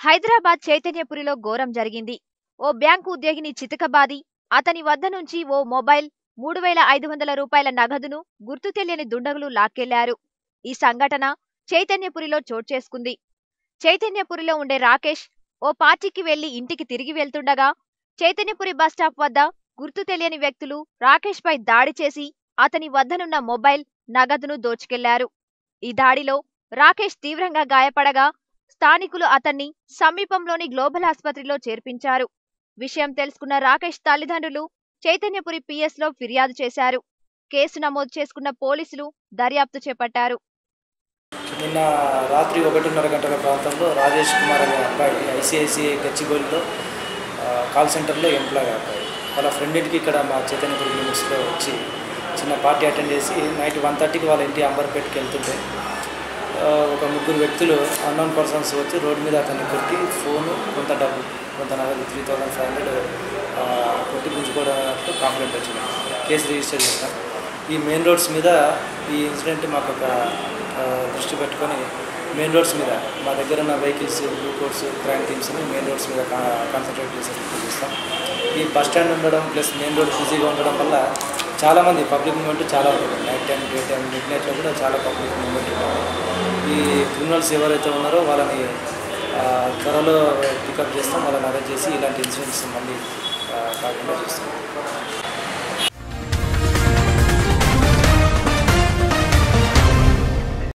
హైదరాబాద్ చైతన్యపురిలో ఘోరం జరిగింది ఓ బ్యాంకు ఉద్యోగిని చితకబాది అతని వద్ద నుంచి ఓ మొబైల్ మూడు వేల ఐదు వందల రూపాయల నగదును గుర్తు తెలియని దుండగులు లాక్కెళ్లారు ఈ సంఘటన చైతన్యపురిలో చోటు చేసుకుంది చైతన్యపురిలో ఉండే రాకేష్ ఓ పార్టీకి వెళ్లి ఇంటికి తిరిగి వెళ్తుండగా చైతన్యపురి బస్టాప్ వద్ద గుర్తు తెలియని వ్యక్తులు రాకేష్ పై దాడి చేసి అతని వద్దనున్న మొబైల్ నగదును దోచుకెళ్లారు ఈ దాడిలో రాకేష్ తీవ్రంగా గాయపడగా స్థానికులు అతన్ని సమీపంలోని గ్లోబల్ ఆసుపత్రిలో చేర్పించారు విషయం తెలుసుకున్న రాకేష్ తల్లిదండ్రులు చైతన్యపురి పిఎస్ లో ఫిర్యాదు చేశారు కేసు నమోదు చేసుకున్న పోలీసులు దర్యాప్తు చేపట్టారు నిన్న రాత్రి ఒకటిన్నర గంటల ప్రాంతంలో రాజేష్ కుమార్ అనే అబ్బాయి ఐసిఐసిఐ గచ్చిబౌలిలో ఆ, కాల్ సెంటర్లో ఎంప్లాయ్ అబ్బాయి వాళ్ళ ఫ్రెండ్ ఇంటికి ఇక్కడ మా చైతన్యపురి లిమిట్స్లో వచ్చి చిన్న పార్టీ అటెండ్ చేసి నైట్ వన్ థర్టీకి వాళ్ళ ఇంటి అంబర్పేటకి వెళ్తుంటే ఆ, ఒక ముగ్గురు వ్యక్తులు అన్నోన్ పర్సన్స్ వచ్చి రోడ్డు మీద అతన్ని కొట్టి ఫోను కొంత డబ్బు కొంత నగదు త్రీ థౌజండ్ ఫైవ్ హండ్రెడ్ కొట్టి గుంజుకోవడానికి కంప్లైంట్ వచ్చింది కేసు రిజిస్టర్ చేస్తాం ఈ మెయిన్ రోడ్స్ మీద ఈ ఇన్సిడెంట్ మాకు ఒక ఆ, దృష్టి పెట్టుకొని మెయిన్ రోడ్స్ మీద మా దగ్గర ఉన్న వెహికల్స్ బ్లూ కోడ్స్ క్రైమ్ టీమ్స్ని మెయిన్ రోడ్స్ మీద కాన్సన్ట్రేట్ చేసి చూపిస్తాం ఈ బస్ స్టాండ్ ఉండడం ప్లస్ మెయిన్ రోడ్ బిజీగా ఉండడం వల్ల చాలామంది పబ్లిక్ మూమెంట్ చాలా ఉంటుంది night time day time mid నైట్లో కూడా చాలా పబ్లిక్ మూమెంట్ ఉంటుంది ఈ క్రిమినల్స్ ఎవరైతే ఉన్నారో వాళ్ళని ఆ, త్వరలో పికప్ చేస్తాం వాళ్ళని అరెస్ట్ చేసి ఇలాంటి ఇన్సిడెంట్స్ మళ్ళీ ఆ, కాకుండా చేస్తాం